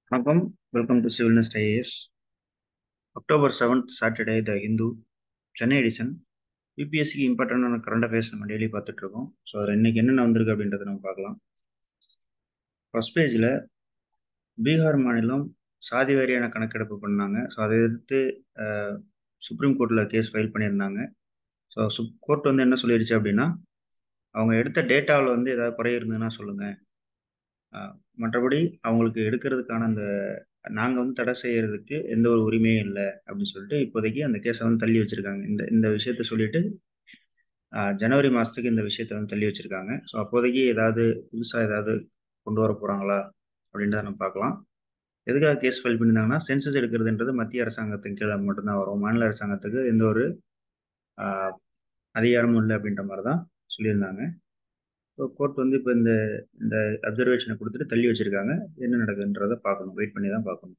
வணக்கம் welcome to civil IAS October seventh Saturday the Hindu Chennai edition யூபிஎஸ்சிக்கு இம்பார்ட்டண்டான கரண்ட் அஃபேர்ஸ் நம்ம டெய்லி பார்த்துட்டு இருக்கோம் ஸோ அதில் இன்னைக்கு என்னென்ன வந்திருக்கு அப்படின்றத நம்ம பார்க்கலாம் ஃபர்ஸ்ட் பேஜில் பீகார் மாநிலம் சாதி வாரியான கணக்கெடுப்பு பண்ணாங்க ஸோ அதை எதிர்த்து சுப்ரீம் கோர்ட்டில் கேஸ் ஃபைல் பண்ணியிருந்தாங்க ஸோ சுப் கோர்ட் வந்து என்ன சொல்லிடுச்சு அப்படின்னா அவங்க எடுத்த டேட்டாவில் வந்து ஏதாவது குறை இருந்ததுன்னா சொல்லுங்கள் மற்றபடி அவங்களுக்கு எடுக்கிறதுக்கான அந்த நாங்கள் வந்து தடை செய்யறதுக்கு எந்த ஒரு உரிமையும் இல்லை அப்படின்னு சொல்லிட்டு இப்போதைக்கு அந்த கேஸை வந்து தள்ளி வச்சிருக்காங்க இந்த இந்த விஷயத்த சொல்லிட்டு ஜனவரி மாதத்துக்கு இந்த விஷயத்த வந்து தள்ளி வச்சிருக்காங்க ஸோ அப்போதைக்கு ஏதாவது புதுசாக ஏதாவது கொண்டு வர போகிறாங்களா அப்படின்றத நம்ம பார்க்கலாம் எதுக்காக கேஸ் ஃபைல் பண்ணியிருந்தாங்கன்னா சென்சஸ் எடுக்கிறதுன்றது மத்திய அரசாங்கத்தின் கீழே மட்டும்தான் வரும் மாநில அரசாங்கத்துக்கு எந்த ஒரு அதிகாரமும் இல்லை அப்படின்ற மாதிரி தான் சொல்லியிருந்தாங்க ஸோ கோர்ட் வந்து இப்போ இந்த இந்த அப்சர்வேஷனை கொடுத்துட்டு தள்ளி வச்சிருக்காங்க என்ன நடக்குதுன்றதை பார்க்கணும் வெயிட் பண்ணி தான் பார்க்கணும்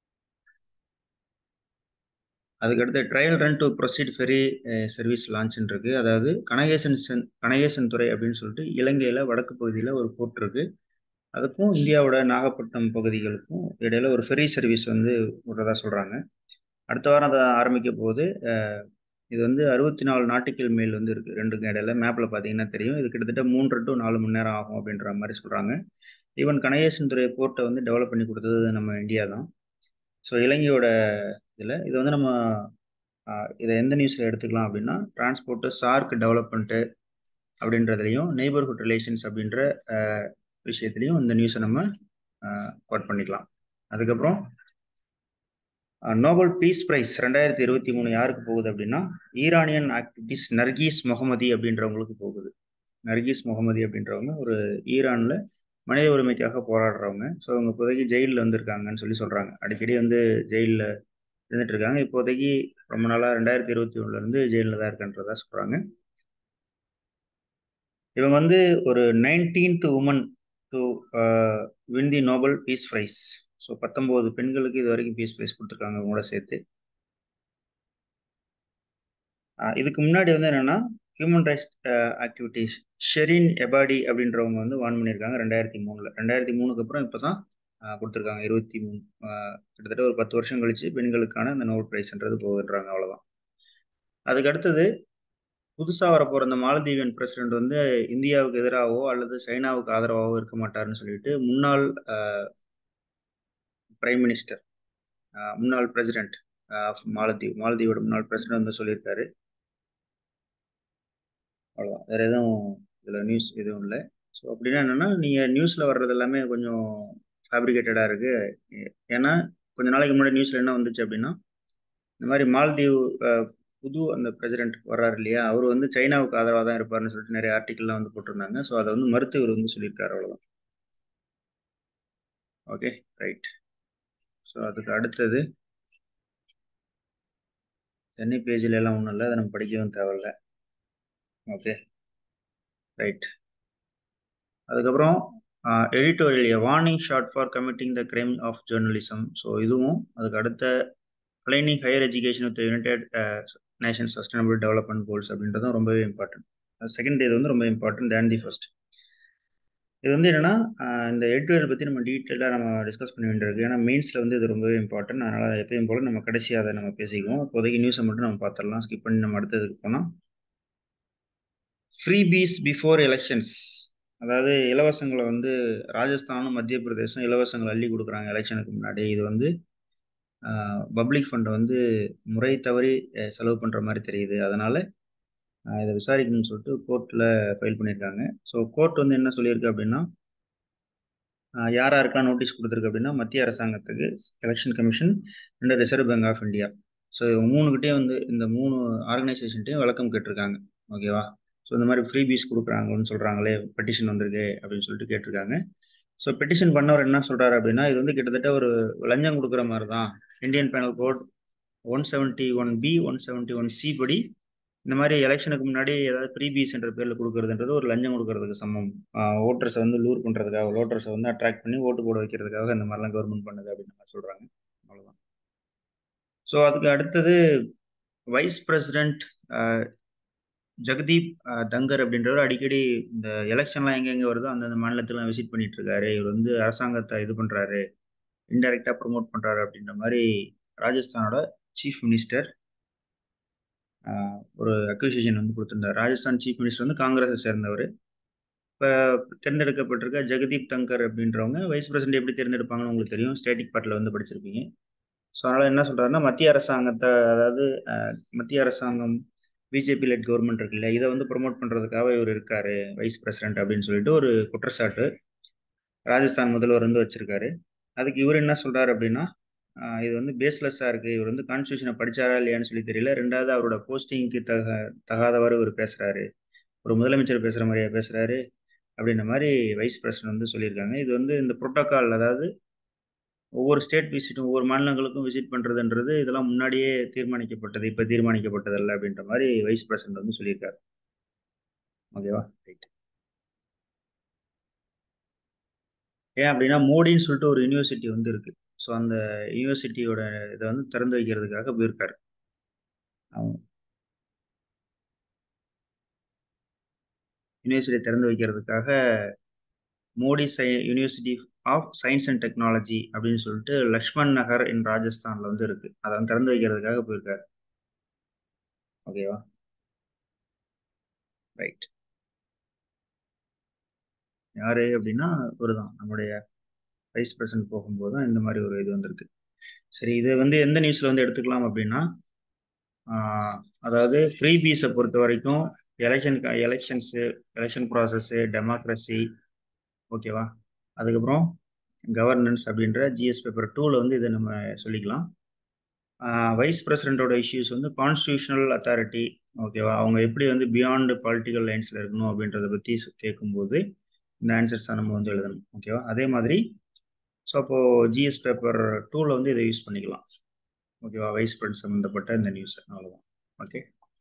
அதுக்கடுத்து trial run to proceed ferry service லான்ச்னு இருக்கு அதாவது கனகேசன் சென் கனகேசன் துறை அப்படின்னு சொல்லிட்டு இலங்கையில் வடக்கு பகுதியில் ஒரு போர்ட் இருக்கு அதுக்கும் இந்தியாவோட நாகப்பட்டினம் பகுதிகளுக்கும் இடையில ஒரு ஃபெரி சர்வீஸ் வந்து விடுறதா சொல்கிறாங்க அடுத்த வாரம் அதை ஆரம்பிக்க போது இது வந்து அறுபத்தி நாலு நாட்டுக்கள் மேல் வந்து இருக்குது ரெண்டுக்கும் இடையில மேப்பில் பார்த்தீங்கன்னா தெரியும் இது கிட்டத்தட்ட மூன்று டு நாலு மணி நேரம் ஆகும் அப்படின்ற மாதிரி சொல்கிறாங்க ஈவன் கணேசன் துறை போர்ட்டை வந்து டெவலப் பண்ணி கொடுத்தது நம்ம இந்தியா தான் ஸோ இலங்கையோட இதில் இது வந்து நம்ம இதை எந்த நியூஸில் எடுத்துக்கலாம் அப்படின்னா டிரான்ஸ்போர்ட்டு சார்க் டெவலப்மெண்ட்டு அப்படின்றதுலையும் நெய்பர்ஹுட் ரிலேஷன்ஸ் அப்படின்ற விஷயத்துலையும் இந்த நியூஸை நம்ம கோட் பண்ணிக்கலாம் அதுக்கப்புறம் நோபல் பீஸ் பிரைஸ் ரெண்டாயிரத்தி இருபத்தி மூணு யாருக்கு போகுது அப்படின்னா ஈரானியன் ஆக்டிவிட்டிஸ் நர்கீஸ் முகமதி அப்படின்றவங்களுக்கு போகுது நர்கீஸ் முகமதி அப்படின்றவங்க ஒரு ஈரானில் மனித உரிமைக்காக போராடுறவங்க ஸோ அவங்க இப்போதைக்கு ஜெயிலில் வந்திருக்காங்கன்னு சொல்லி சொல்கிறாங்க அடிக்கடி வந்து ஜெயிலில் இருந்துட்டு இருக்காங்க இப்போதைக்கு ரொம்ப நாளாக ரெண்டாயிரத்தி இருபத்தி ஒன்றுலேருந்து ஜெயிலில் தான் இருக்குன்றதா சொல்கிறாங்க இவங்க வந்து ஒரு nineteenth woman to win the Nobel peace prize so பத்தொம்போது பெண்களுக்கு இது வரைக்கும் பீஸ் ப்ரைஸ் கொடுத்துருக்காங்க கூட சேர்த்து இதுக்கு முன்னாடி வந்து என்னென்னா human rights activities Shirin Ebadi அப்படின்றவங்க வந்து வான் பண்ணியிருக்காங்க ரெண்டாயிரத்தி மூணில் ரெண்டாயிரத்தி மூணுக்கு அப்புறம் இப்போ தான் கொடுத்துருக்காங்க இருபத்தி மூணு கிட்டத்தட்ட ஒரு பத்து வருஷம் கழிச்சு பெண்களுக்கான இந்த நோபல் ப்ரைஸ்ன்றது போகுதுன்றாங்க அவ்வளோதான் அதுக்கு அடுத்தது புதுசாக வரப்போகிற இந்த மாலத்தீவியன் பிரசிடென்ட் வந்து இந்தியாவுக்கு எதிராகவோ அல்லது சைனாவுக்கு ஆதரவாகவோ இருக்க மாட்டார்னு சொல்லிட்டு முன்னாள் பிரைம் மினிஸ்டர் முன்னாள் பிரசிடென்ட் ஆஃப் மாலத்தீவ் மாலத்தீவோட முன்னாள் பிரசிடென்ட் வந்து சொல்லியிருக்காரு அவ்வளோதான் வேறு எதுவும் இதில் நியூஸ் எதுவும் இல்லை ஸோ அப்படின்னா என்னென்னா நீங்கள் நியூஸில் வர்றது எல்லாமே கொஞ்சம் ஃபேப்ரிகேட்டடாக இருக்குது ஏன்னா கொஞ்ச நாளைக்கு முன்னாடி நியூஸில் என்ன வந்துச்சு அப்படின்னா இந்த மாதிரி மாலத்தீவ் புது அந்த பிரசிடென்ட் வர்றாரு இல்லையா அவர் வந்து சைனாவுக்கு ஆதரவாக தான் இருப்பார்னு சொல்லிட்டு நிறைய ஆர்டிக்கல்லாம் வந்து போட்டிருந்தாங்க ஸோ அதை வந்து மருத்துவர் வந்து சொல்லியிருக்காரு அவ்வளோதான் ஓகே ரைட் ஸோ அதுக்கு அடுத்தது சென்னை பேஜில் எல்லாம் ஒன்றும் இல்லை அதை நம்ம படிக்கவும் தேவையில்ல ஓகே ரைட் அதுக்கப்புறம் editorial a warning shot for committing the crime of journalism so இதுவும் அதுக்கு அடுத்த aligning higher education with united nation sustainable development goals அப்படின்றதும் ரொம்பவே இம்பார்ட்டன்ட் செகண்ட் இது வந்து ரொம்ப இம்பார்ட்டன்ட் தேன் தி ஃபர்ஸ்ட் இது வந்து என்னென்னா இந்த எடிட்டோரியல் பற்றி நம்ம டீட்டெயிலாக நம்ம டிஸ்கஸ் பண்ண வேண்டியிருக்கு ஏன்னா மெயின்ஸில் வந்து இது ரொம்பவே இம்பார்ட்டன்ட் அதனால் எப்பயும் போல் நம்ம கடைசியாக அதை நம்ம பேசிக்குவோம் இப்போதைக்கு நியூஸை மட்டும் நம்ம பார்த்துடலாம் ஸ்கிப் பண்ணி நம்ம அடுத்ததுக்கு போனால் ஃப்ரீ பீஸ் பிஃபோர் எலெக்ஷன்ஸ் அதாவது இலவசங்களை வந்து ராஜஸ்தானும் மத்திய பிரதேசம் இலவசங்களை அள்ளி கொடுக்குறாங்க எலெக்ஷனுக்கு முன்னாடி இது வந்து பப்ளிக் ஃபண்டை வந்து முறை தவறி செலவு பண்ணுற மாதிரி தெரியுது அதனால் இதை விசாரிக்கணும்னு சொல்லிட்டு கோர்ட்டில் ஃபைல் பண்ணியிருக்காங்க ஸோ கோர்ட் வந்து என்ன சொல்லியிருக்கு அப்படின்னா யார் யாருக்கெல்லாம் நோட்டீஸ் கொடுத்துருக்கு அப்படின்னா மத்திய அரசாங்கத்துக்கு election commission and reserve bank of India so இவங்க மூணுக்கிட்டே வந்து இந்த மூணு ஆர்கனைசேஷன்ட்டையும் விளக்கம் கேட்டிருக்காங்க ஓகேவா ஸோ இந்த மாதிரி ஃப்ரீ பீஸ் கொடுக்குறாங்கன்னு சொல்கிறாங்களே பெட்டிஷன் வந்திருக்கு அப்படின்னு சொல்லிட்டு கேட்டிருக்காங்க ஸோ பெட்டிஷன் பண்ணவர் என்ன சொல்கிறாரு அப்படின்னா இது வந்து கிட்டத்தட்ட ஒரு லஞ்சம் கொடுக்குற மாதிரி தான் Indian penal code one seventy one B one seventy one C படி இந்த மாதிரி எலெக்ஷனுக்கு முன்னாடி ஏதாவது ப்ரீ பீஸ் என்ற பேரில் கொடுக்குறதுன்றது ஒரு லஞ்சம் கொடுக்கறதுக்கு சமம் ஓட்டர்ஸை வந்து லூர் பண்ணுறதுக்காக ஓட்டர்ஸை வந்து அட்ராக்ட் பண்ணி ஓட்டு போட வைக்கிறதுக்காக இந்த மாதிரிலாம் கவர்மெண்ட் பண்ணுது அப்படின்னு மாதிரி சொல்கிறாங்க அவ்வளோதான் ஸோ அதுக்கு அடுத்தது வைஸ் பிரசிடென்ட் ஜெகதீப் தங்கர் அப்படின்றவர் அடிக்கடி இந்த எலெக்ஷன்லாம் எங்கெங்கே வருதோ அந்தந்த மாநிலத்தில் விசிட் பண்ணிட்டு இருக்காரு இவர் வந்து அரசாங்கத்தை இது பண்ணுறாரு இன்டைரக்டாக ப்ரொமோட் பண்ணுறாரு அப்படின்ற மாதிரி ராஜஸ்தானோட சீஃப் மினிஸ்டர் ஒரு அக்யூசியேஷன் வந்து கொடுத்துருந்தார் ராஜஸ்தான் சீஃப் மினிஸ்டர் வந்து காங்கிரஸை சேர்ந்தவர் இப்போ தேர்ந்தெடுக்கப்பட்டிருக்க ஜெகதீப் தங்கர் அப்படின்றவங்க வைஸ் பிரசிடென்ட் எப்படி தேர்ந்தெடுப்பாங்கன்னு உங்களுக்கு தெரியும் ஸ்டேட்டிக் பார்ட்டில் வந்து படிச்சிருப்பீங்க ஸோ அதனால் என்ன சொல்கிறாருன்னா மத்திய அரசாங்கத்தை அதாவது மத்திய அரசாங்கம் பிஜேபி லெட் கவர்மெண்ட் இருக்குல்ல இதை வந்து ப்ரொமோட் பண்ணுறதுக்காக இவர் இருக்கார் வைஸ் பிரசிடென்ட் அப்படின்னு சொல்லிட்டு ஒரு குற்றச்சாட்டு ராஜஸ்தான் முதல்வர் வந்து வச்சுருக்காரு அதுக்கு இவர் என்ன சொல்கிறார் அப்படின்னா இது வந்து பேஸ்லெஸ்ஸாக இருக்குது இவர் வந்து கான்ஸ்டியூஷனை படித்தாரா இல்லையான்னு சொல்லி தெரியல ரெண்டாவது அவரோட போஸ்டிங்க்கு தக தகாதவாறு இவர் பேசுகிறாரு ஒரு முதலமைச்சர் பேசுகிற மாதிரியா பேசுகிறாரு அப்படின்ற மாதிரி வைஸ் பிரசிடன்ட் வந்து சொல்லியிருக்காங்க இது வந்து இந்த புரோட்டோக்கால் அதாவது ஒவ்வொரு ஸ்டேட் விசிட்டும் ஒவ்வொரு மாநிலங்களுக்கும் விசிட் பண்ணுறதுன்றது இதெல்லாம் முன்னாடியே தீர்மானிக்கப்பட்டது இப்போ தீர்மானிக்கப்பட்டதல்ல அப்படின்ற மாதிரி வைஸ் பிரசிடன்ட் வந்து சொல்லியிருக்காரு ஓகேவா ரைட் ஏன் அப்படின்னா மோடின்னு சொல்லிட்டு ஒரு யூனிவர்சிட்டி வந்து இருக்கு ஸோ அந்த யூனிவர்சிட்டியோட இதை வந்து திறந்து வைக்கிறதுக்காக போயிருக்காரு யூனிவர்சிட்டி திறந்து வைக்கிறதுக்காக Modi Sai university of science and technology அப்படின்னு சொல்லிட்டு லக்ஷ்மண் நகர் இன் ராஜஸ்தானில் வந்து இருக்கு அதை வந்து திறந்து வைக்கிறதுக்காக போயிருக்காரு ஓகேவா ரைட் யாரு அப்படின்னா ஒரு தான் நம்முடைய வைஸ் பிரசிடன்ட் போகும்போது தான் இந்த மாதிரி ஒரு இது வந்திருக்கு சரி இதை வந்து எந்த நியூஸில் வந்து எடுத்துக்கலாம் அப்படின்னா அதாவது ஃப்ரீ பீஸை பொறுத்த வரைக்கும் election elections election process democracy ஓகேவா அதுக்கப்புறம் கவர்னன்ஸ் அப்படின்ற ஜிஎஸ் பேப்பர் டூவில் வந்து இதை நம்ம சொல்லிக்கலாம் வைஸ் பிரசிடென்ட்டோட இஷ்யூஸ் வந்து கான்ஸ்டியூஷனல் அத்தாரிட்டி ஓகேவா அவங்க எப்படி வந்து பியாண்ட் பொலிட்டிக்கல் லைன்ஸில் இருக்கணும் அப்படின்றத பற்றி கேட்கும்போது இந்த ஆன்சர்ஸ் தான் நம்ம வந்து எழுதணும் ஓகேவா அதே மாதிரி ஸோ அப்போது ஜிஎஸ் பேப்பர் டூவில் வந்து இதை யூஸ் பண்ணிக்கலாம் ஓகேவா வைஸ் பிரசிடென்ட் சம்மந்தப்பட்ட இந்த நியூஸ் அவ்வளோதான் ஓகே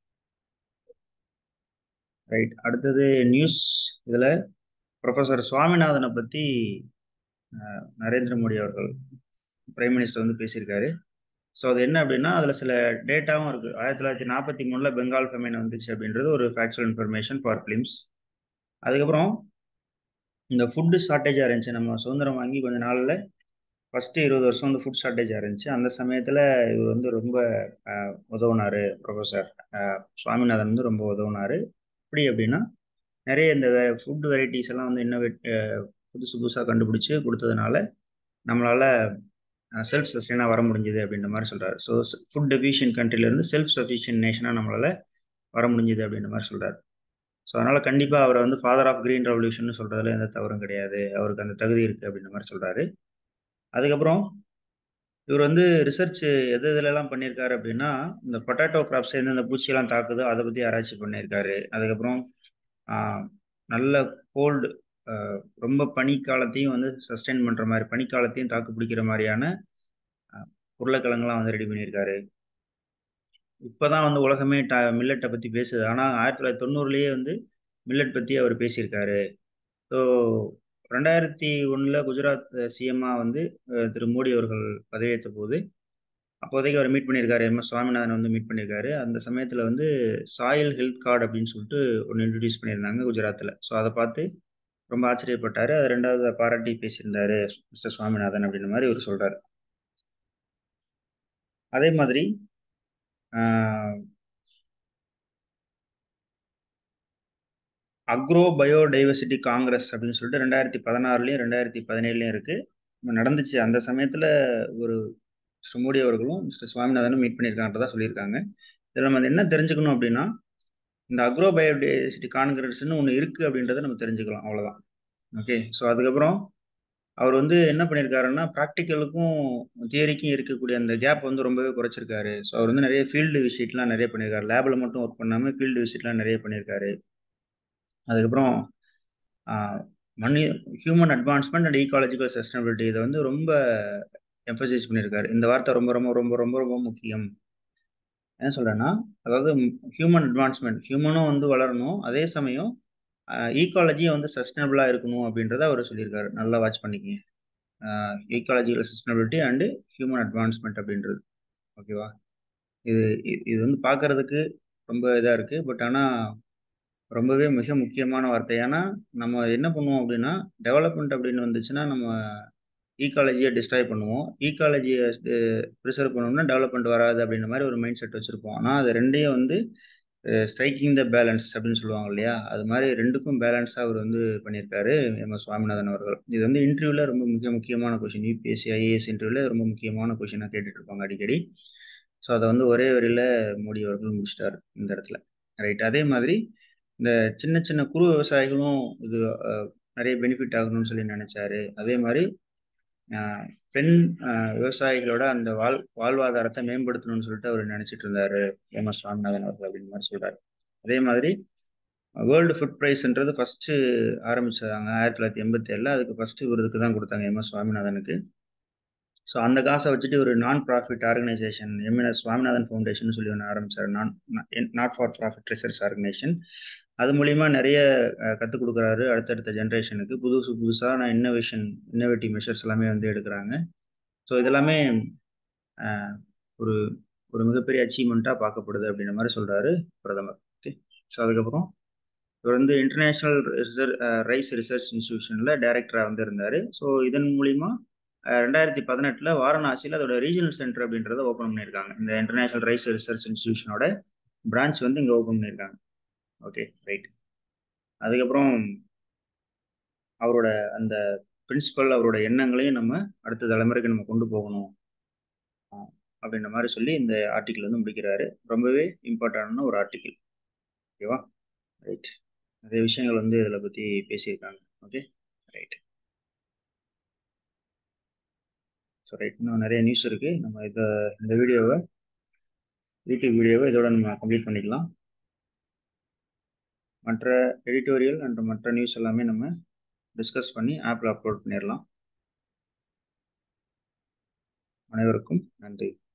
ரைட் அடுத்தது நியூஸ் இதில் ப்ரொஃபஸர் சுவாமிநாதனை பற்றி நரேந்திர மோடி அவர்கள் பிரைம் மினிஸ்டர் வந்து பேசியிருக்காரு ஸோ அது என்ன அப்படின்னா அதில் சில டேட்டாவும் இருக்குது ஆயிரத்தி தொள்ளாயிரத்தி நாற்பத்தி மூணில் பெங்கால் ஃபெமைன் வந்துச்சு அப்படின்றது ஒரு ஃபேக்சுவல் இன்ஃபர்மேஷன் ஃபார் ஃபிலிம்ஸ் அதுக்கப்புறம் இந்த ஃபுட்டு ஷார்ட்டேஜாக இருந்துச்சு நம்ம சுதந்திரம் வாங்கி கொஞ்ச நாளில் ஃபஸ்ட்டு இருபது வருஷம் வந்து ஃபுட் ஷார்ட்டேஜாக இருந்துச்சு அந்த சமயத்தில் இவர் வந்து ரொம்ப உதவுனார் ப்ரொஃபஸர் சுவாமிநாதன் வந்து ரொம்ப உதவுனார் எப்படி அப்படின்னா நிறைய இந்த ஃபுட் வெரைட்டிஸ் எல்லாம் வந்து இன்னோவேட் புதுசு புதுசாக கண்டுபிடிச்சி கொடுத்ததுனால நம்மளால் செல்ஃப் சஸ்டெயினாக வர முடிஞ்சுது அப்படின்ற மாதிரி சொல்கிறார் ஸோ ஃபுட் டெஃபிஷியன் கண்ட்ரிலேருந்து செல்ஃப் சஃபிஷியன்ட் நேஷனாக நம்மளால் வர முடிஞ்சுது அப்படின்ற மாதிரி சொல்கிறார் ஸோ அதனால் கண்டிப்பாக அவரை வந்து ஃபாதர் ஆஃப் கிரீன் ரெவல்யூஷன் சொல்கிறதுல எந்த தவறும் கிடையாது அவருக்கு அந்த தகுதி இருக்குது அப்படின்ற மாதிரி சொல்கிறாரு அதுக்கப்புறம் இவர் வந்து ரிசர்ச் எது இதிலெல்லாம் பண்ணியிருக்காரு அப்படின்னா இந்த பொட்டேட்டோ கிராப்ஸ் எந்தெந்த பூச்சியெல்லாம் தாக்குதோ அதை பற்றி ஆராய்ச்சி பண்ணியிருக்காரு அதுக்கப்புறம் நல்ல கோல்டு ரொம்ப பனிக்காலத்தையும் வந்து சஸ்டெயின் பண்ணுற மாதிரி பனிக்காலத்தையும் தாக்கு பிடிக்கிற மாதிரியான உருளைக்கிழங்குலாம் வந்து ரெடி பண்ணியிருக்காரு இப்போ தான் வந்து உலகமே ட மில்லட்டை பற்றி பேசுது ஆனால் ஆயிரத்தி தொள்ளாயிரத்தி தொண்ணூறுலேயே வந்து மில்லட் பற்றி அவர் பேசியிருக்காரு ஸோ ரெண்டாயிரத்தி ஒன்றில் குஜராத் சிஎம்மாக வந்து திரு மோடி அவர்கள் பதவியேற்ற போது அப்போதைக்கு அவர் மீட் பண்ணியிருக்காரு எம் எஸ் சுவாமிநாதன் வந்து மீட் பண்ணியிருக்காரு அந்த சமயத்தில் வந்து சாயில் ஹெல்த் கார்டு அப்படின்னு சொல்லிட்டு ஒன்று இன்ட்ரடியூஸ் பண்ணியிருந்தாங்க குஜராத்தில் ஸோ அதை பார்த்து ரொம்ப ஆச்சரியப்பட்டார் அது ரெண்டாவது பாராட்டி பேசியிருந்தாரு மிஸ்டர் சுவாமிநாதன் அப்படின்ற மாதிரி இவர் சொல்கிறார் அதே மாதிரி அக்ரோ பயோடைவர்சிட்டி காங்கிரஸ் அப்படின்னு சொல்லிட்டு ரெண்டாயிரத்தி பதினாறுலையும் ரெண்டாயிரத்தி பதினேழுலையும் இருக்குது நடந்துச்சு அந்த சமயத்தில் ஒரு மிஸ்டர் மோடி அவர்களும் மிஸ்டர் சுவாமிநாதனும் மீட் பண்ணியிருக்காங்கன்றதா சொல்லியிருக்காங்க இதில் நம்ம என்ன தெரிஞ்சுக்கணும் அப்படின்னா இந்த அக்ரோ பயோடைவர்சிட்டி காங்கிரஸ்னு ஒன்று இருக்குது அப்படின்றத நம்ம தெரிஞ்சுக்கலாம் அவ்வளோதான் ஓகே ஸோ அதுக்கப்புறம் அவர் வந்து என்ன பண்ணியிருக்காருன்னா ப்ராக்டிக்கலுக்கும் தியரிக்கும் இருக்கக்கூடிய அந்த கேப் வந்து ரொம்பவே குறைச்சிருக்காரு ஸோ அவர் வந்து நிறைய ஃபீல்டு விசிட்லாம் நிறைய பண்ணியிருக்காரு லேபில் மட்டும் ஒர்க் பண்ணாமல் ஃபீல்டு விசிட்லாம் நிறைய பண்ணியிருக்காரு அதுக்கப்புறம் மணி human advancement and ecological sustainability இதை வந்து ரொம்ப எம்பசைஸ் பண்ணியிருக்காரு இந்த வார்த்தை ரொம்ப ரொம்ப ரொம்ப ரொம்ப ரொம்ப முக்கியம் என்ன சொல்கிறேன்னா அதாவது ஹியூமன் அட்வான்ஸ்மெண்ட் ஹியூமனும் வந்து வளரணும் அதே சமயம் ஈக்காலஜியும் வந்து சஸ்டைனபிளாக இருக்கணும் அப்படின்றத அவர் சொல்லியிருக்காரு நல்லா வாட்ச் பண்ணிக்கிங்க ecological sustainability and human advancement அப்படின்றது ஓகேவா இது இது வந்து பார்க்குறதுக்கு ரொம்ப இதாக இருக்குது பட் ஆனால் ரொம்பவே மிக முக்கியமான வார்த்தை ஏன்னா நம்ம என்ன பண்ணுவோம் அப்படின்னா டெவலப்மெண்ட் அப்படின்னு வந்துச்சுன்னா நம்ம ஈக்காலஜியை டிஸ்ட்ராய் பண்ணுவோம் ஈக்காலஜியை ப்ரிசர்வ் பண்ணோம்னா டெவலப்மெண்ட் வராது அப்படின்ற மாதிரி ஒரு மைண்ட் செட் வச்சுருப்போம் ஆனால் அது ரெண்டையும் வந்து ஸ்ட்ரைக்கிங் த பேலன்ஸ் அப்படின்னு சொல்லுவாங்க இல்லையா அது மாதிரி ரெண்டுக்கும் பேலன்ஸாக அவர் வந்து பண்ணியிருக்காரு எம் எஸ் சுவாமிநாதன் அவர்கள் இது வந்து இன்டர்வியூவில் ரொம்ப மிக முக்கியமான கொஷின் யூபிஎஸ்சி ஐஏஎஸ் இன்டர்வியூவில் ரொம்ப முக்கியமான கொஷினாக கேட்டுட்டு இருப்பாங்க அடிக்கடி ஸோ அதை வந்து ஒரே வரியில் மோடி அவர்கள் முடிச்சிட்டார் இந்த இடத்துல ரைட் அதே மாதிரி இந்த சின்ன சின்ன குறு விவசாயிகளும் இது நிறைய பெனிஃபிட் ஆகணும்னு சொல்லி நினைச்சாரு அதே மாதிரி பெண் விவசாயிகளோட அந்த வாழ் வாழ்வாதாரத்தை மேம்படுத்தணும்னு சொல்லிட்டு அவர் நினைச்சிட்டு இருந்தாரு எம் எஸ் சுவாமிநாதன் அவர்கள் அப்படின்னு மாதிரி சொல்றாரு அதே மாதிரி வேர்ல்டு ஃபுட் ப்ரைஸ்ன்றது ஃபர்ஸ்ட் ஆரம்பிச்சாங்க ஆயிரத்தி தொள்ளாயிரத்தி எண்பத்தி ஏழில் அதுக்கு ஃபர்ஸ்ட் விருதுக்கு தான் கொடுத்தாங்க எம் எஸ் சுவாமிநாதனுக்கு ஸோ அந்த காசை வச்சுட்டு ஒரு non profit organisation MNS Swaminathan foundation சொல்லி ஒன்று ஆரம்பிச்சார் non not for profit research organisation அது மூலிமா நிறைய கற்றுக் கொடுக்குறாரு அடுத்தடுத்த ஜென்ரேஷனுக்கு புதுசு புதுசான இன்னோவேஷன் இன்னோவேட்டிவ் மெஷர்ஸ் எல்லாமே வந்து எடுக்கிறாங்க ஸோ இதெல்லாமே ஒரு ஒரு மிகப்பெரிய அச்சீவ்மெண்ட்டாக பார்க்கப்படுது அப்படின்ற மாதிரி சொல்கிறாரு பிரதமர் ஓகே ஸோ அதுக்கப்புறம் இவர் வந்து இன்டர்நேஷ்னல் ரிசர் ரைஸ் ரிசர்ச் இன்ஸ்டியூஷனில் டைரக்டராக வந்து இருந்தார் ஸோ இதன் மூலிமா ரெண்டாயிரத்தி பதினெட்டில் வாரணாசியில் அதோட ரீஜனல் சென்டர் அப்படின்றத ஓப்பன் பண்ணியிருக்காங்க இந்த இன்டர்நேஷ்னல் ரைஸ் ரிசர்ச் இன்ஸ்டியூஷனோட பிரான்ச் வந்து இங்கே ஓப்பன் பண்ணியிருக்காங்க ஓகே ரைட் அதுக்கப்புறம் அவரோட அந்த பிரின்சிபல் அவரோட எண்ணங்களையும் நம்ம அடுத்த தலைமுறைக்கு நம்ம கொண்டு போகணும் அப்படின்ற மாதிரி சொல்லி இந்த ஆர்டிக்கிள் வந்து முடிக்கிறாரு ரொம்பவே இம்பார்ட்டண்டான ஒரு ஆர்டிக்கிள் ஓகேவா ரைட் நிறைய விஷயங்கள் வந்து இதில் பற்றி பேசியிருக்காங்க ஓகே ரைட் ஸோ ரைட் இன்னும் நிறைய நியூஸ் இருக்குது நம்ம இதை இந்த வீடியோவை யூடியூப் வீடியோவை இதோட நம்ம கம்ப்ளீட் பண்ணிக்கலாம் மற்ற எடிட்டோரியல் அண்ட் மற்ற நியூஸ் எல்லாமே நம்ம டிஸ்கஸ் பண்ணி ஆப்பில் அப்லோட் பண்ணிடலாம் அனைவருக்கும் நன்றி